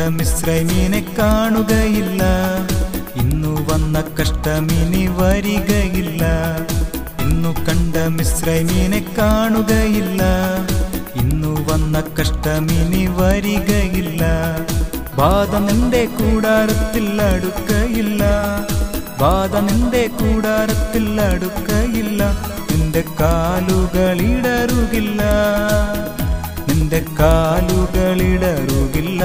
മിശ്രമീനെ കാണുകയില്ല ഇന്നു വന്ന കഷ്ടമിനി വരികയില്ല ഇന്നു കണ്ട മിശ്രമീനെ കാണുകയില്ല ഇന്നു വന്ന കഷ്ടമിനി വരികയില്ല ബാധ നിന്റെ കൂടാരത്തിൽ അടുക്കയില്ല ബാധ നിന്റെ കൂടാരത്തിൽ അടുക്കയില്ല നിന്റെ കാലുകളിടറുകില്ല നിന്റെ കാലുകളിടറുകില്ല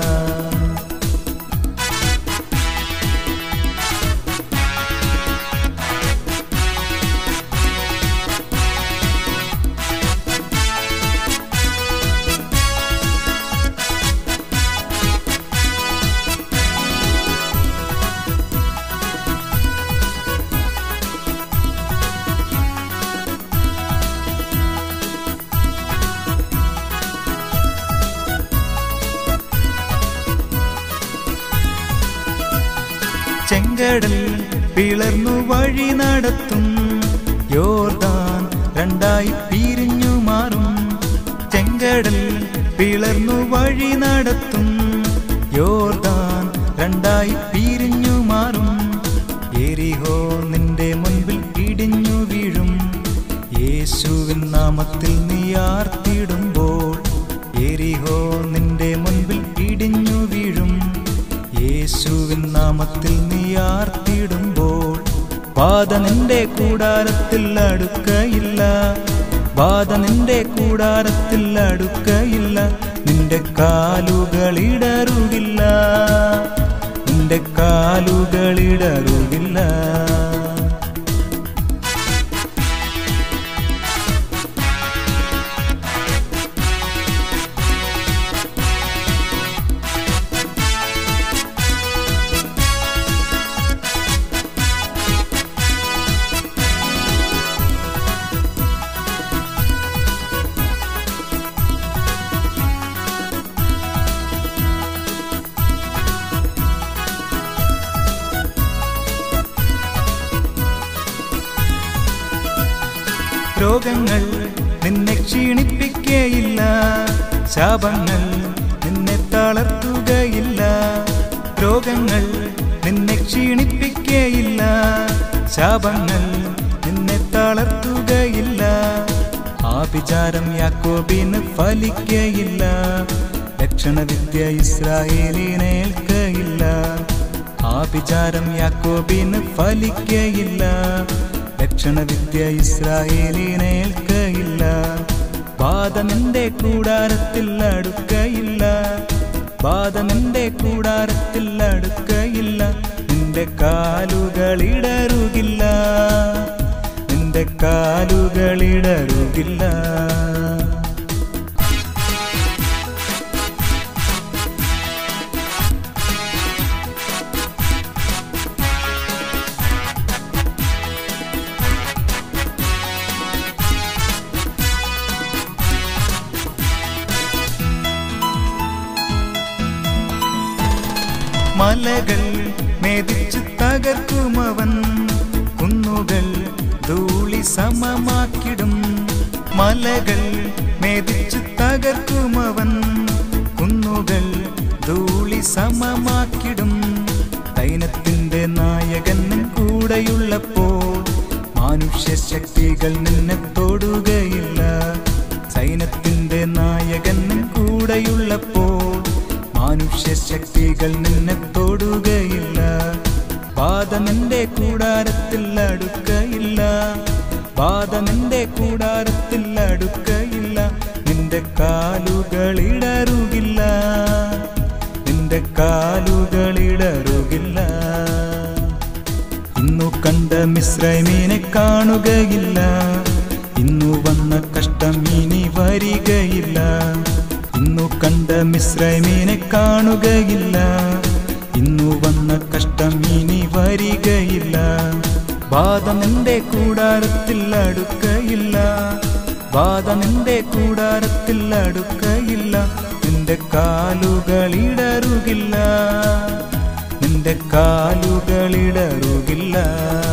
ചെങ്കടൽ പിളർന്നു വഴി നടത്തും യോർദാൻ രണ്ടായി പിരിഞ്ഞു മാറും ചെങ്കടൽ പിളർന്നു വഴി നടത്തും യോർദാൻ രണ്ടായി പിരിഞ്ഞു മാറും എരിഹോ നിന്റെ മുൻപിൽ ഇടിഞ്ഞു വീഴും യേശുവിൻ നാമത്തിൽ നീ ആർത്തിടുമ്പോൾ എരിഹോ നിന്റെ മുൻപിൽ ഇടിഞ്ഞു വീഴും യേശുവിൻ നാമത്തിൽ നീ ആർത്തിടുമ്പോൾ ബാധ നിന്റെ കൂടാരത്തിൽ അടുക്കയില്ല ബാധ നിന്റെ കൂടാരത്തിൽ അടുക്കയില്ല നിന്റെ കാലുകളിടറുകില്ല നിന്റെ കാലുകളിടറുകില്ല രോഗങ്ങൾ നിന്നെ ക്ഷീണിപ്പിക്കുകയില്ല ശാപങ്ങൾ നിന്നെ തളർത്തുകയില്ല രോഗങ്ങൾ നിന്നെ ക്ഷീണിപ്പിക്കുകയില്ല ശാപങ്ങൾ നിന്നെ തളർത്തുകയില്ല ആഭിചാരം യാക്കോബിന് ഫലിക്കയില്ല ലക്ഷണവിദ്യ ഇസ്രായേലിനേൽക്കയില്ല ആഭിചാരം യാക്കോബിന് ഫലിക്കയില്ല ലക്ഷണവിദ്യ ഇസ്രായേലിനേൽക്കയില്ല ബാധ നിന്റെ കൂടാരത്തിൽ അടുക്കയില്ല ബാധ നിന്റെ കൂടാരത്തിൽ അടുക്കയില്ല നിന്റെ കാലുകളിടറുകില്ല നിന്റെ കാലുകളിടറുകില്ല മലകൾ മെതിച്ചു തകർക്കുമവൻ കുന്നുകൾ ധൂളി സമമാക്കിടും മലകൾ മെതിച്ചു തകർക്കുമവൻ കുന്നുകൾ ധൂളി സമമാക്കിടും സൈന്യത്തിന്റെ നായകൻ കൂടെയുള്ളപ്പോൾ മാനുഷ്യ ശക്തികൾ നിന്നെ തൊടുകയില്ല സൈന്യത്തിന്റെ നായകൻ കൂടെയുള്ളപ്പോൾ മാനുഷ്യ ശക്തികൾ നിന്നെ തൊടുകയില്ല ബാധ നിന്റെ കൂടാരത്തിൽ അടുക്കയില്ല ബാധ നിന്റെ കൂടാരത്തിൽ അടുക്കയില്ല നിന്റെ കാലുകളിടറുകില്ല നിന്റെ കാലുകളിടറുകില്ല ഇന്നു കണ്ട മിശ്രമീനെ കാണുകയില്ല ഇന്നു വന്ന കഷ്ടം ഇനി വരികയില്ല ഇന്നു കണ്ട മിശ്രമീനെ കാണുകയില്ല ഇന്നു വന്ന കഷ്ടം ഇനി വരികയില്ല ബാധ നിന്റെ കൂടാരത്തിൽ അടുക്കയില്ല ബാധ നിന്റെ കൂടാരത്തിൽ അടുക്കയില്ല നിന്റെ കാലുകളിടറുകില്ല നിന്റെ കാലുകളിടറുകില്ല